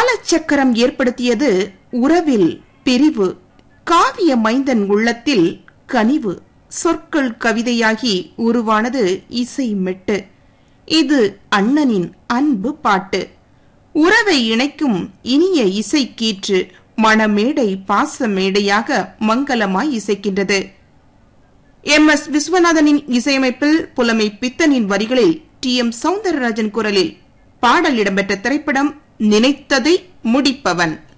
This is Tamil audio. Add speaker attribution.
Speaker 1: காலச்சக்கரம் ஏற்படுத்தியது உறவில் பிரிவு காவிய மைந்தன் உள்ளத்தில் கனிவு சொற்கள் கவிதையாகி உருவானது இசை மெட்டு இது அண்ணனின் அன்பு பாட்டு உறவை இணைக்கும் இனிய இசை கீற்று மணமேடை பாச மேடையாக மங்களமாய் இசைக்கின்றது எம் எஸ் விஸ்வநாதனின் இசையமைப்பில் புலமை பித்தனின் வரிகளில் டி எம் சவுந்தரராஜன் குரலில் பாடல் இடம்பெற்ற திரைப்படம் நினைத்ததை முடிப்பவன்